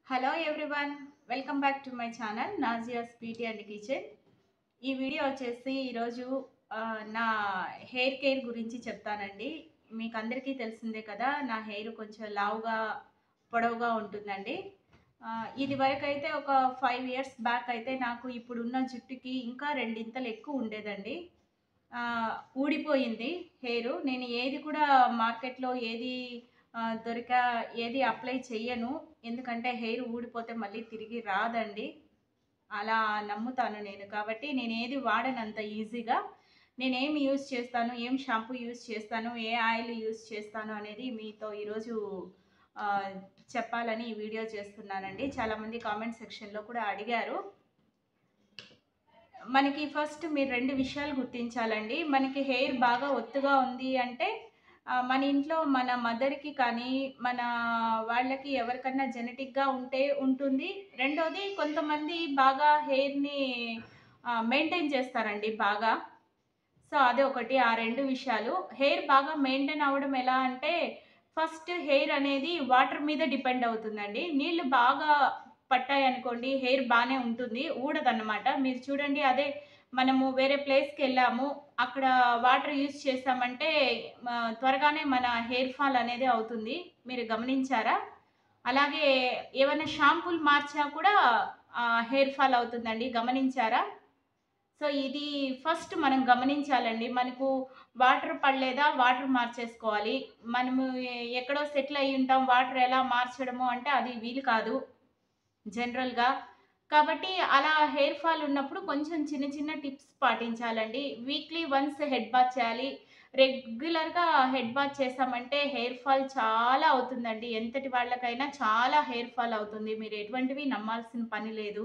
Hello everyone welcome back to my channel Nazia's beauty and kitchen ఈ video వచ్చేసి ఈరోజు ఆ, నా హెయిర్ కేర్ గురించి చెప్తానండి మీకు అందరికీ తెలిసిందే కదా నా హెయిర్ కొంచెం లావుగా పొడవుగా ఉంటుందండి ఆ, ఇది వరకు అయితే ఒక ఫైవ్ ఇయర్స్ బ్యాక్ అయితే నాకు ఇప్పుడున్న జుట్టుకి ఇంకా రెండింతలు ఎక్కువ ఉండేదండి ఆ, ఊడిపోయింది హెయిర్ నేను ఏది కూడా మార్కెట్లో ఏది ఆ, దొరికా ఏది అప్లై చెయ్యను ఎందుకంటే హెయిర్ ఊడిపోతే మళ్ళీ తిరిగి రాదండి అలా నమ్ముతాను నేను కాబట్టి నేను ఏది వాడను అంత ఈజీగా నేను ఏం యూజ్ చేస్తాను ఏం షాంపూ యూజ్ చేస్తాను ఏ ఆయిల్ యూజ్ చేస్తాను అనేది మీతో ఈరోజు ఆ, చెప్పాలని ఈ వీడియో చేస్తున్నానండి చాలామంది కామెంట్ సెక్షన్లో కూడా అడిగారు మనకి ఫస్ట్ మీరు రెండు విషయాలు గుర్తించాలండి మనకి హెయిర్ బాగా ఒత్తుగా ఉంది అంటే ఆ, మన ఇంట్లో మన మదర్కి కానీ మన వాళ్ళకి ఎవరికన్నా జెనెటిక్గా ఉంటే ఉంటుంది రెండోది కొంతమంది బాగా హెయిర్ని మెయింటైన్ చేస్తారండి బాగా సో అదే ఒకటి ఆ రెండు విషయాలు హెయిర్ బాగా మెయింటైన్ అవ్వడం ఎలా అంటే ఫస్ట్ హెయిర్ అనేది వాటర్ మీద డిపెండ్ అవుతుందండి నీళ్లు బాగా పట్టాయి అనుకోండి హెయిర్ బాగానే ఉంటుంది ఊడదన్నమాట మీరు చూడండి అదే మనము వేరే ప్లేస్కి వెళ్ళాము అక్కడ వాటర్ యూజ్ చేసామంటే ఆ, త్వరగానే మన హెయిర్ ఫాల్ అనేది అవుతుంది మీరు గమనించారా అలాగే ఏమైనా షాంపూలు మార్చినా కూడా హెయిర్ ఫాల్ అవుతుందండి గమనించారా సో ఇది ఫస్ట్ మనం గమనించాలండి మనకు వాటర్ పడలేదా వాటర్ మార్చేసుకోవాలి మనము ఎ- ఎక్కడో సెటిల్ అయి ఉంటాం వాటర్ ఎలా మార్చడము అంటే అది వీలు కాదు జనరల్గా కాబట్టి అలా హెయిర్ ఫాల్ ఉన్నప్పుడు కొంచెం చిన్న చిన్న టిప్స్ పాటించాలండి వీక్లీ వన్స్ హెడ్ బాత్ చేయాలి రెగ్యులర్గా హెడ్ బాత్ చేసామంటే హెయిర్ ఫాల్ చాలా అవుతుందండి ఎంతటి వాళ్ళకైనా చాలా హెయిర్ ఫాల్ అవుతుంది మీరు ఎటువంటివి నమ్మాల్సిన పని లేదు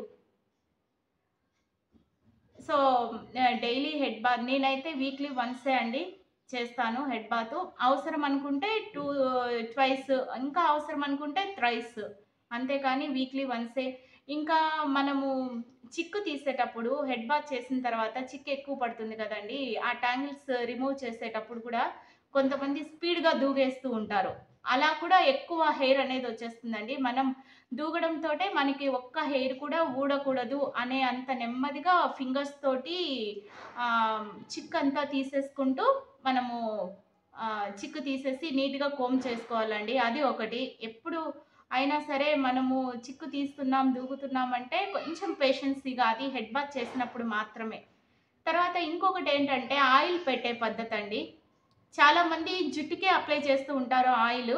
సో డైలీ హెడ్ బాత్ నేనైతే వీక్లీ వన్సే అండి చేస్తాను హెడ్ బాత్ అవసరం అనుకుంటే టూ ట్వైస్ ఇంకా అవసరం అనుకుంటే థ్రైస్ అంతేకాని వీక్లీ వన్సే ఇంకా మనము చిక్కు తీసేటప్పుడు హెడ్ బాత్ చేసిన తర్వాత చిక్కు ఎక్కువ పడుతుంది కదండి ఆ ట్యాంగిల్స్ రిమూవ్ చేసేటప్పుడు కూడా కొంతమంది స్పీడ్గా దూగేస్తూ ఉంటారు అలా కూడా ఎక్కువ హెయిర్ అనేది వచ్చేస్తుందండి మనం దూగడంతో మనకి ఒక్క హెయిర్ కూడా ఊడకూడదు అనే అంత నెమ్మదిగా ఫింగర్స్ తోటి ఆ, చిక్కు అంతా తీసేసుకుంటూ మనము ఆ, చిక్కు తీసేసి నీట్గా కోమ్ చేసుకోవాలండి అది ఒకటి ఎప్పుడు అయినా సరే మనము చిక్కు తీస్తున్నాం దూకుతున్నాం అంటే కొంచెం పేషెన్సీగా అది హెడ్ బాత్ చేసినప్పుడు మాత్రమే తర్వాత ఇంకొకటి ఏంటంటే ఆయిల్ పెట్టే పద్ధతి అండి చాలామంది జుట్టుకే అప్లై చేస్తూ ఉంటారు ఆయిల్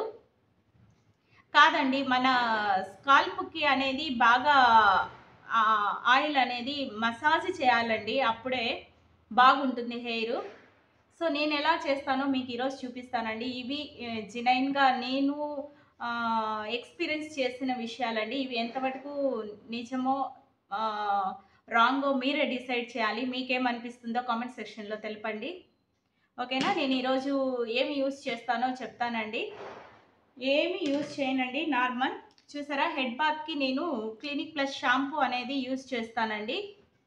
కాదండి మన స్కాల్ప్కి అనేది బాగా ఆ, ఆయిల్ అనేది మసాజ్ చేయాలండి అప్పుడే బాగుంటుంది హెయిర్ సో నేను ఎలా చేస్తానో మీకు ఈరోజు చూపిస్తానండి ఇవి జినైన్గా నేను ఎక్స్పీరియన్స్ చేసిన విషయాలండి ఇవి ఎంతవరకు నిజమో రాంగో మీరే డిసైడ్ చేయాలి మీకేమనిపిస్తుందో కామెంట్ సెక్షన్లో తెలపండి ఓకేనా నేను ఈరోజు ఏమి యూస్ చేస్తానో చెప్తానండి ఏమి యూస్ చేయనండి నార్మల్ చూసారా హెడ్ బాత్కి నేను క్లినిక్ ప్లస్ షాంపూ అనేది యూస్ చేస్తానండి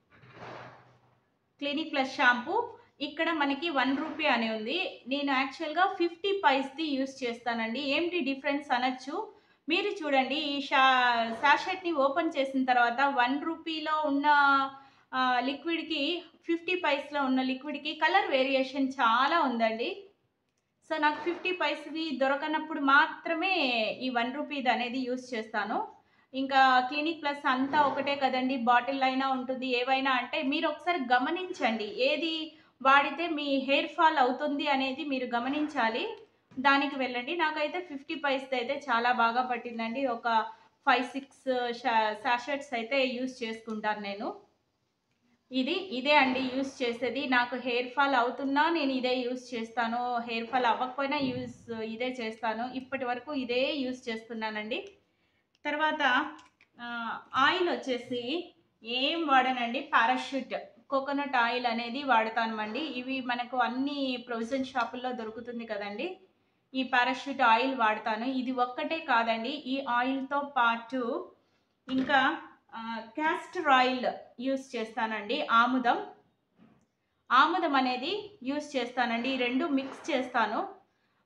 క్లినిక్ ప్లస్ షాంపూ ఇక్కడ మనకి వన్ రూపీ అని ఉంది నేను యాక్చువల్గా ఫిఫ్టీ పైస్ది యూస్ చేస్తానండి ఏంటి డిఫరెన్స్ అనొచ్చు మీరు చూడండి ఈ షా శాషెట్ని ఓపెన్ చేసిన తర్వాత వన్ రూపీలో ఉన్న ఆ, లిక్విడ్కి ఫిఫ్టీ పైస్లో ఉన్న లిక్విడ్కి కలర్ వేరియేషన్ చాలా ఉందండి సో నాకు ఫిఫ్టీ పైస్వి దొరకనప్పుడు మాత్రమే ఈ వన్ రూపీది అనేది యూస్ చేస్తాను ఇంకా క్లినిక్ ప్లస్ అంతా ఒకటే కదండి బాటిల్ అయినా ఉంటుంది ఏవైనా అంటే మీరు ఒకసారి గమనించండి ఏది వాడితే మీ హెయిర్ ఫాల్ అవుతుంది అనేది మీరు గమనించాలి దానికి వెళ్ళండి నాకైతే ఫిఫ్టీ పైస్ అయితే చాలా బాగా పట్టిందండి ఒక ఫైవ్ సిక్స్ సాషెట్స్ అయితే యూస్ చేసుకుంటాను నేను ఇది ఇదే అండి యూస్ చేసేది నాకు హెయిర్ ఫాల్ అవుతున్నా నేను ఇదే యూస్ చేస్తాను హెయిర్ ఫాల్ అవ్వకపోయినా యూస్ ఇదే చేస్తాను ఇప్పటి వరకు ఇదే యూస్ చేస్తున్నానండి తర్వాత ఆ, ఆయిల్ వచ్చేసి ఏం వాడనండి పారాషూట్ కోకోనట్ ఆయిల్ అనేది వాడతామండి ఇవి మనకు అన్ని ప్రొవిజన్ షాపుల్లో దొరుకుతుంది కదండి ఈ పారాషూట్ ఆయిల్ వాడతాను ఇది ఒక్కటే కాదండి ఈ ఆయిల్తో పాటు ఇంకా క్యాస్టర్ ఆయిల్ యూస్ చేస్తానండి ఆముదం ఆముదం అనేది యూస్ చేస్తానండి ఈ రెండు మిక్స్ చేస్తాను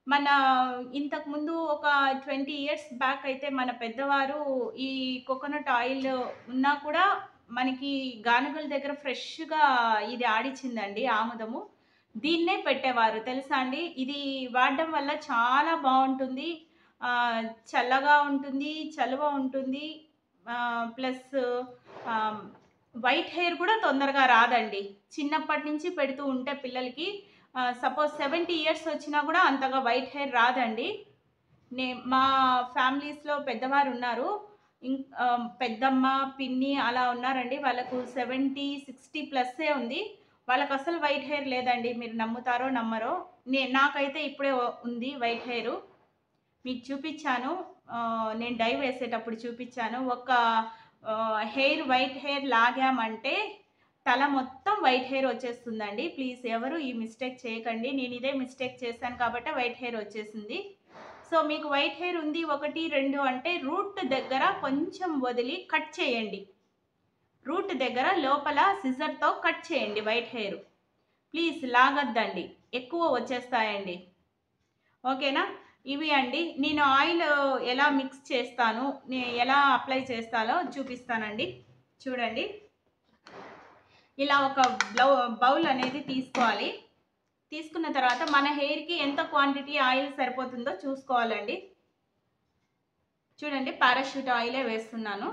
మన ఇంతకుముందు ఒక 20 ఇయర్స్ బ్యాక్ అయితే మన పెద్దవారు ఈ కోకోనట్ ఆయిల్ ఉన్నా కూడా మనకి గానుగల దగ్గర ఫ్రెష్‌గా ఇది ఆడిచ్చిందండి ఆముదము. దీన్నే పెట్టేవారు తెలుసా అండి? ఇది వాడడం వల్ల చాలా బావుంటుంది. ఆహ్, చల్లగా ఉంటుంది, చలువ ఉంటుంది. ఆహ్, ప్లస్ ఆహ్, వైట్ హెయిర్ కూడా తొందరగా రాదండి. చిన్నప్పటి నుంచి పెడుతూ ఉంటే పిల్లలకి ఆహ్, సపోజ్ 70 ఇయర్స్ వచ్చినా కూడా అంతగా వైట్ హెయిర్ రాదండి. నే మా ఫ్యామిలీస్‌లో పెద్దవారున్నారు. ఇం ఆహ్, పెద్దమ్మ, పిన్ని అలా ఉన్నారండి. వాళ్ళకు 70, 60 ప్లస్సే ఉంది. వాళ్ళకసలు వైట్ హెయిర్ లేదండి. మీరు నమ్ముతారో నమ్మరో. నే నాకైతే ఇప్పుడే వ ఉంది వైట్ హెయిరు. మీకు చూపిచ్చాను. ఆహ్, నేను డై వేసేటప్పుడు చూపిచ్చాను. ఒక ఆహ్, హెయిర్ వైట్ హెయిర్ లాగామంటే తల మొత్తం వైట్ హెయిర్ వచ్చేస్తుందండి. ప్లీజ్ ఎవరు ఈ మిస్టేక్ చేయకండి. నేను ఇదే మిస్టేక్ చేశాను కాబట్టే వైట్ హెయిర్ వచ్చేసింది. సో, మీకు వైట్ హెయిర్ ఉంది 1, 2 అంటే రూట్ దగ్గర కొంచెం వదిలి కట్ చేయండి. రూట్ దగ్గర లోపల సిజర్‌తో కట్ చేయండి వైట్ హెయిర్. ప్లీజ్ లాగొద్దండి. ఎక్కువ వచ్చేస్తాయండి. ఓకేనా? ఇవి అండి. నేను ఆయిల్ ఎలా మిక్స్ చేస్తాను, నే ఎలా అప్లై చేస్తానో చూపిస్తానండి. చూడండి. ఇలా ఒక బ్లౌ బౌల్ అనేది తీసుకోవాలి. తీసుకున్న తర్వాత మన హెయిర్‌కి ఎంత క్వాంటిటీ ఆయిల్ సరిపోతుందో చూసుకోవాలండి. చూడండి పారాషూట్ ఆయిలే వేస్తున్నాను.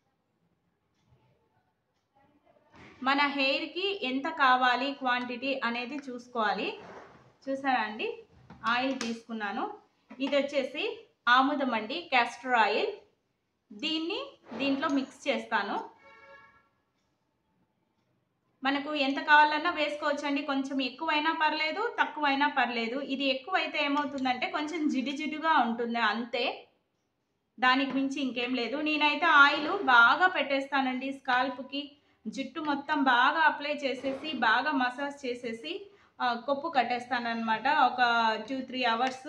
మన హెయిర్‌కి ఎంత కావాలి క్వాంటిటీ అనేది చూసుకోవాలి. చూసారా అండి? ఆయిల్ తీసుకున్నాను. ఇదొచ్చేసి ఆముదం అండి. Castor oil. దీన్ని దీంట్లో మిక్స్ చేస్తాను. మనకు ఎంత కావాలన్నా వేసుకోవచ్చండి. కొంచెం ఎక్కువైనా పర్లేదు, తక్కువైనా పర్లేదు. ఇది ఎక్కువైతే ఏమవుతుందంటే కొంచెం జిడ్డు జిడ్డుగా ఉంటుంది అంతే. దానికి మించి ఇంకేం లేదు. నేనైతే ఆయిలు బాగా పెట్టేస్తానండి స్కాల్ప్‌కి. జుట్టు మొత్తం బాగా అప్లై చేసేసి, బాగా మసాజ్ చేసేసి ఆహ్, కొప్పు కట్టేస్తాననమాట. ఒక 2, 3 అవర్సు.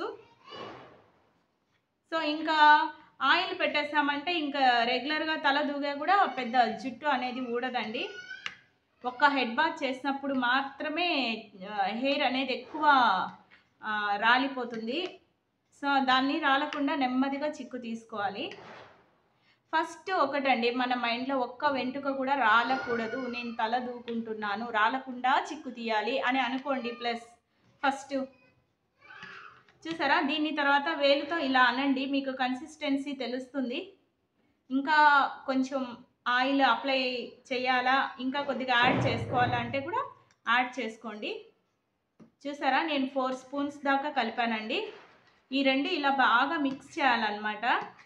సో, ఇంకా ఆయిల్ పెట్టేసామంటే ఇంకా రెగ్యులర్‌గా తల దూగా కూడా పెద్ద జుట్టు అనేది ఊడదండి. ఒక్క హెడ్ బాత్ చేసినప్పుడు మాత్రమే ఆహ్, హెయిర్ అనేది ఎక్కువ ఆహ్, రాలిపోతుంది. సో, దాన్ని రాలకుండా నెమ్మదిగా చిక్కు తీసుకోవాలి. ఫస్ట్ ఒకటండి మన మైండ్‌లో ఒక్క వెంట్రుక కూడా రాలకూడదు. నేను తల దూకుంటున్నాను. రాలకుండా చిక్కు తీయాలి అని అనుకోండి ప్లస్ ఫస్టు. చూసారా? దీన్ని తర్వాత వేలుతో ఇలా అనండి. మీకు కన్సిస్టెన్సీ తెలుస్తుంది. ఇంకా కొంచెం ఆయిల్ అప్లై చేయాలా, ఇంకా కొద్దిగా యాడ్ చేసుకోవాలా అంటే కూడా యాడ్ చేసుకోండి. చూసారా? నేను 4 స్పూన్స్ దాకా కలిపానండి. ఈ 2 ఇలా బాగా మిక్స్ చేయాలనమాట.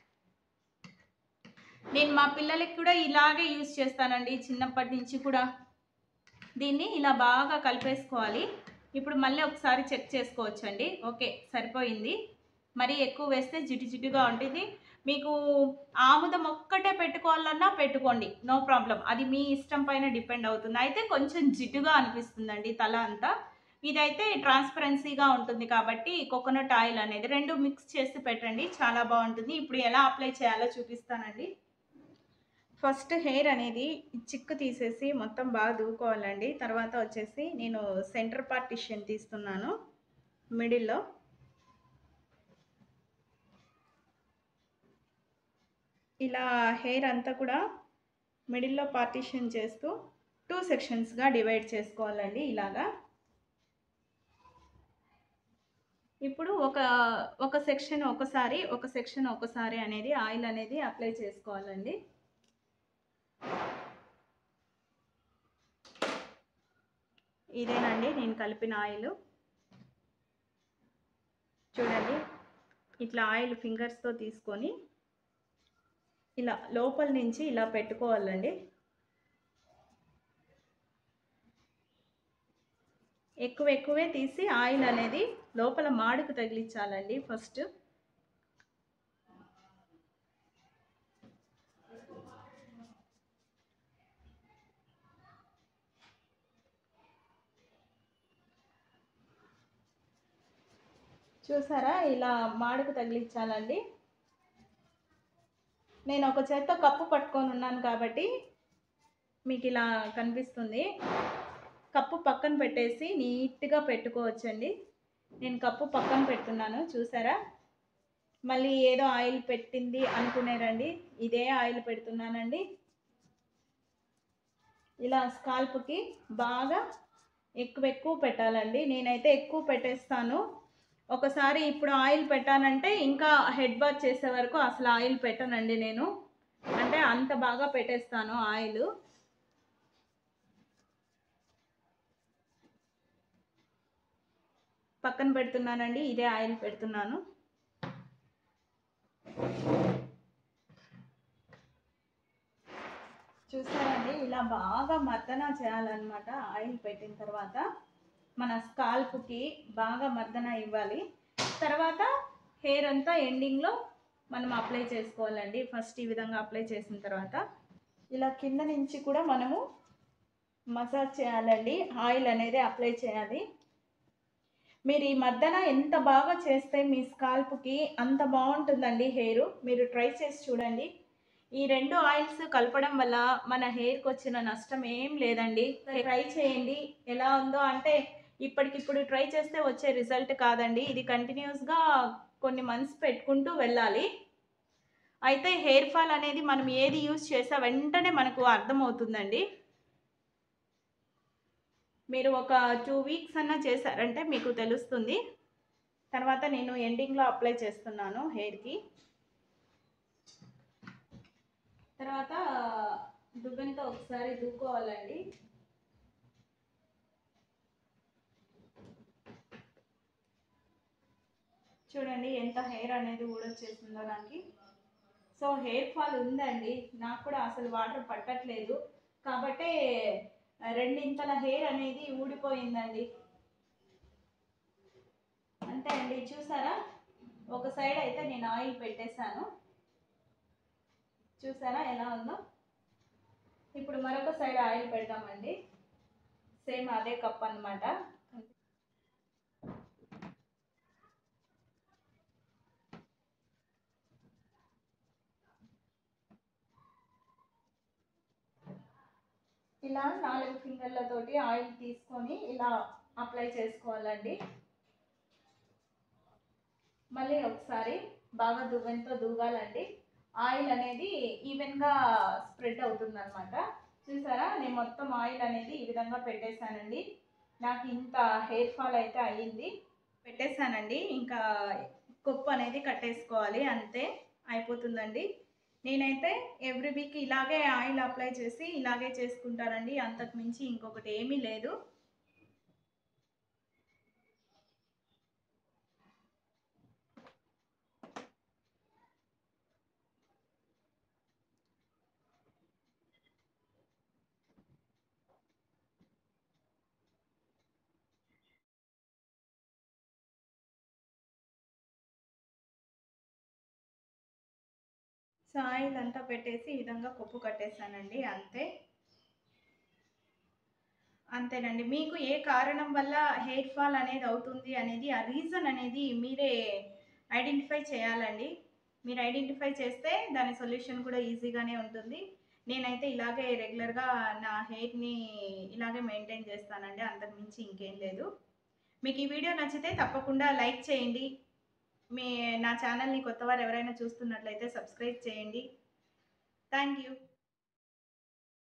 నేను మా పిల్లలకి కూడా ఇలాగే యూజ్ చేస్తానండి చిన్నప్పటి నుంచి కూడా. దీన్ని ఇలా బాగా కలిపేసుకోవాలి. ఇప్పుడు మళ్ళీ ఒకసారి చెక్ చేసుకోవచ్చండి. ఓకే. సరిపోయింది. మరీ ఎక్కువ వేస్తే జిడ్డు జిడ్డుగా ఉంటుంది. మీకు ఆముదం ఒక్కటే పెట్టుకోవాలన్నా పెట్టుకోండి. No problem. అది మీ ఇష్టం పైన డిపెండ్ అవుతుంది. అయితే కొంచెం జిడ్డుగా అనిపిస్తుందండి తల అంతా. ఇదైతే ట్రాన్స్‌పరెన్సీగా ఉంటుంది కాబట్టి కోకోనట్ ఆయిల్ అనేది 2 మిక్స్ చేసి పెట్టండి. చాలా బావుంటుంది. ఇప్పుడు ఎలా అప్లై చేయాలో చూపిస్తానండి. ఫస్ట్ హెయిర్ అనేది చిక్కు తీసేసి మొత్తం బాగా దువ్వుకోవాలండి. తర్వాత వచ్చేసి నేను సెంటర్ పార్టిషన్ తీస్తున్నాను. మిడిల్‌లో. ఇలా హెయిర్ అంతా కూడా మిడిల్‌లో పార్టిషన్ చేస్తూ 2 సెక్షన్స్‌గా డివైడ్ చేసుకోవాలండి ఇలాగా. ఇప్పుడు ఒక, ఒక సెక్షన్ ఒకసారి, ఒక సెక్షన్ ఒకసారి అనేది ఆయిల్ అనేది అప్లై చేసుకోవాలండి. ఇదేనండి నేను కలిపిన ఆయిలు. చూడండి. ఇట్లా ఆయిల్ ఫింగర్స్‌తో తీసుకొని ఇలా లోపల నుంచి ఇలా పెట్టుకోవాలండి. ఎక్కువ ఎక్కువే తీసి ఆయిల్ అనేది లోపల మాడుకు తగిలించాలండి ఫస్ట్. చూసారా? ఇలా మాడుకు తగిలించాలండి. నేను ఒక చేత్తో కప్పు పట్టుకొని ఉన్నాను కాబట్టి మీకిలా కనిపిస్తుంది. కప్పు పక్కన పెట్టేసి నీట్‌గా పెట్టుకోవచ్చండి. నేను కప్పు పక్కన పెడుతున్నాను చూసారా మళ్ళీ ఏదో ఆయిల్ పెట్టింది అనుకునేరండి ఇదే ఆయిల్ పెడుతున్నానండి ఇలా స్కాల్ప్కి బాగా ఎక్కువ ఎక్కువ పెట్టాలండి నేనైతే ఎక్కువ పెట్టేస్తాను ఒకసారి ఇప్పుడు ఆయిల్ పెట్టానంటే ఇంకా హెడ్ బాత్ చేసే వరకు అసలు ఆయిల్ పెట్టనండి నేను అంటే అంత బాగా పెట్టేస్తాను ఆయిల్ పక్కన పెడుతున్నానండి ఇదే ఆయిల్ పెడుతున్నాను చూసారండి ఇలా బాగా మర్దన చేయాలన్నమాట ఆయిల్ పెట్టిన తర్వాత మన స్కాల్ప్కి బాగా మర్దన ఇవ్వాలి తర్వాత హెయిర్ అంతా ఎండింగ్లో మనం అప్లై చేసుకోవాలండి ఫస్ట్ ఈ విధంగా అప్లై చేసిన తర్వాత ఇలా కింద నుంచి కూడా మనము మసాజ్ చేయాలండి ఆయిల్ అనేది అప్లై చేయాలి మీరు ఈ మర్దన ఎంత బాగా చేస్తే మీ స్కాల్ప్కి అంత బాగుంటుందండి హెయిర్ మీరు ట్రై చేసి చూడండి ఈ రెండు ఆయిల్స్ కలపడం వల్ల మన హెయిర్కి వచ్చిన నష్టం ఏం లేదండి ట్రై చేయండి ఎలా ఉందో అంటే ఇప్పటికిప్పుడు ట్రై చేస్తే వచ్చే రిజల్ట్ కాదండి ఇది కంటిన్యూస్గా కొన్ని మంత్స్ పెట్టుకుంటూ వెళ్ళాలి అయితే హెయిర్ ఫాల్ అనేది మనం ఏది యూజ్ చేసా వెంటనే మనకు అర్థమవుతుందండి మీరు ఒక టూ వీక్స్ అన్నా చేశారంటే మీకు తెలుస్తుంది తర్వాత నేను ఎండింగ్లో అప్లై చేస్తున్నాను హెయిర్కి తర్వాత దువ్వెనతో ఒకసారి దూకోవాలండి చూడండి ఎంత హెయిర్ అనేది ఊడొచ్చేసిందో నాకు సో హెయిర్ ఫాల్ ఉందండి నాకు కూడా అసలు వాటర్ పట్టట్లేదు కాబట్టి రెండింతల హెయిర్ అనేది ఊడిపోయిందండి అంతే అండి చూసారా ఒక సైడ్ అయితే నేను ఆయిల్ పెట్టేశాను చూసారా ఎలా ఉందో ఇప్పుడు మరొక సైడ్ ఆయిల్ పెడదామండి సేమ్ అదే కప్ అన్నమాట ఇలా నాలుగు ఫింగర్లతోటి ఆయిల్ తీసుకొని ఇలా అప్లై చేసుకోవాలండి మళ్ళీ ఒకసారి బాగా దువ్వెనతో దూగాలండి ఆయిల్ అనేది ఈవెన్గా స్ప్రెడ్ అవుతుంది అనమాట చూసారా నేను మొత్తం ఆయిల్ అనేది ఈ విధంగా పెట్టేశానండి నాకు ఇంత హెయిర్ ఫాల్ అయితే అయ్యింది పెట్టేశానండి ఇంకా కొప్పు అనేది కట్టేసుకోవాలి అంతే అయిపోతుందండి నేనైతే ఎవ్రీ వీక్ ఇలాగే ఆయిల్ అప్లై చేసి ఇలాగే చేసుకుంటానండి అంతకు మించి ఇంకొకటి ఏమీ లేదు సో ఆయిల్ అంతా పెట్టేసి ఈ విధంగా కొప్పు కట్టేసానండి అంతే అంతేనండి మీకు ఏ కారణం వల్ల హెయిర్ ఫాల్ అనేది అవుతుంది అనేది ఆ రీజన్ అనేది మీరే ఐడెంటిఫై చేయాలండి మీరు ఐడెంటిఫై చేస్తే దాని సొల్యూషన్ కూడా ఈజీగానే ఉంటుంది నేనైతే ఇలాగే రెగ్యులర్గా నా హెయిర్ని ఇలాగే మెయింటైన్ చేస్తానండి అంతకు మించి ఇంకేం లేదు మీకు ఈ వీడియో నచ్చితే తప్పకుండా లైక్ చేయండి మీ నా ఛానల్ని కొత్త వారు ఎవరైనా చూస్తున్నట్లయితే సబ్స్క్రైబ్ చేయండి థ్యాంక్ యూ